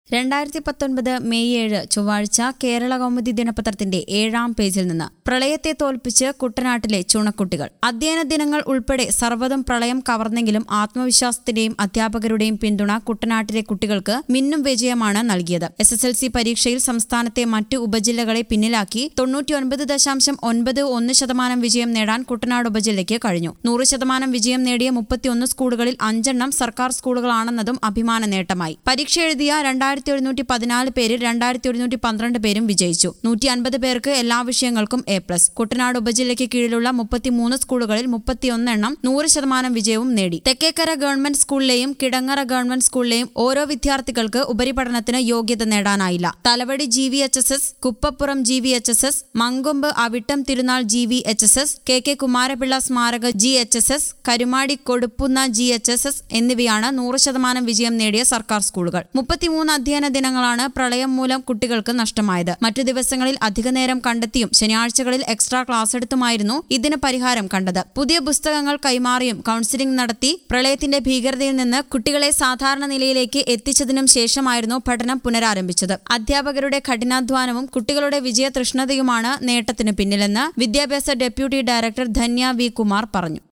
രണ്ടായിരത്തി പത്തൊൻപത് മെയ് ഏഴ് ചൊവ്വാഴ്ച കേരള കൗമുദി ദിനപത്രത്തിന്റെ ഏഴാം പേജിൽ നിന്ന് പ്രളയത്തെ തോൽപ്പിച്ച് കുട്ടനാട്ടിലെ ചുണക്കുട്ടികൾ അധ്യയന ദിനങ്ങൾ ഉൾപ്പെടെ സർവ്വതും പ്രളയം കവർന്നെങ്കിലും ആത്മവിശ്വാസത്തിന്റെയും അധ്യാപകരുടെയും പിന്തുണ കുട്ടനാട്ടിലെ കുട്ടികൾക്ക് മിന്നും വിജയമാണ് നൽകിയത് എസ് എസ് എൽ സി പരീക്ഷയിൽ സംസ്ഥാനത്തെ മറ്റു ഉപജില്ലകളെ പിന്നിലാക്കി തൊണ്ണൂറ്റിയൊൻപത് ദശാംശം ഒൻപത് ഒന്ന് ശതമാനം വിജയം നേടാൻ കുട്ടനാട് ഉപജില്ലയ്ക്ക് കഴിഞ്ഞു നൂറ് ശതമാനം വിജയം നേടിയ മുപ്പത്തിയൊന്ന് സ്കൂളുകളിൽ അഞ്ചെണ്ണം സർക്കാർ സ്കൂളുകളാണെന്നതും അഭിമാന നേട്ടമായി പരീക്ഷ എഴുതിയ രണ്ടായിരത്തി ഒരുന്നൂറ്റി പതിനാല് പേരിൽ രണ്ടായിരത്തി ഒരുന്നൂറ്റി പന്ത്രണ്ട് പേരും വിജയിച്ചു നൂറ്റി അൻപത് പേർക്ക് എല്ലാ വിഷയങ്ങൾക്കും എ പ്ലസ് കുട്ടനാട് ഉപജില്ലയ്ക്ക് കീഴിലുള്ള മുപ്പത്തിമൂന്ന് സ്കൂളുകളിൽ മുപ്പത്തിയൊന്ന് എണ്ണം നൂറ് ശതമാനം വിജയവും നേടി തെക്കേക്കര ഗവൺമെന്റ് സ്കൂളിലെയും കിടങ്ങറ ഗവൺമെന്റ് സ്കൂളിലെയും ഓരോ വിദ്യാർത്ഥികൾക്ക് ഉപരിപഠനത്തിന് യോഗ്യത നേടാനായില്ല Thalavady G V H S S Kuppappuram G V H S S Mankombu Avittam Thirunal G V H S S K K Kumarapilla സ്മാരക G H S S Karumady Kodupunna G H S S എന്നിവയാണ് നൂറ് ശതമാനം വിജയം നേടിയ സർക്കാർ സ്കൂളുകൾ മുപ്പത്തിമൂന്ന് അധ്യയന ദിനങ്ങളാണ് പ്രളയം മൂലം കുട്ടികൾക്ക് നഷ്ടമായത് മറ്റു ദിവസങ്ങളിൽ അധിക നേരം കണ്ടെത്തിയും ശനിയാഴ്ചകളിൽ എക്സ്ട്രാ ക്ലാസ് എടുത്തുമായിരുന്നു ഇതിന് പരിഹാരം കണ്ടത് പുതിയ പുസ്തകങ്ങൾ കൈമാറിയും കൌൺസിലിംഗ് നടത്തി പ്രളയത്തിന്റെ ഭീകരതയിൽ നിന്ന് കുട്ടികളെ സാധാരണ നിലയിലേക്ക് എത്തിച്ചതിനും ശേഷമായിരുന്നു പഠനം പുനരാരംഭിച്ചത് അധ്യാപകരുടെ കഠിനാധ്വാനവും കുട്ടികളുടെ വിജയ തൃഷ്ണതയുമാണ് നേട്ടത്തിന് പിന്നിലെന്ന് വിദ്യാഭ്യാസ deputy director Dhanya V Kumar പറഞ്ഞു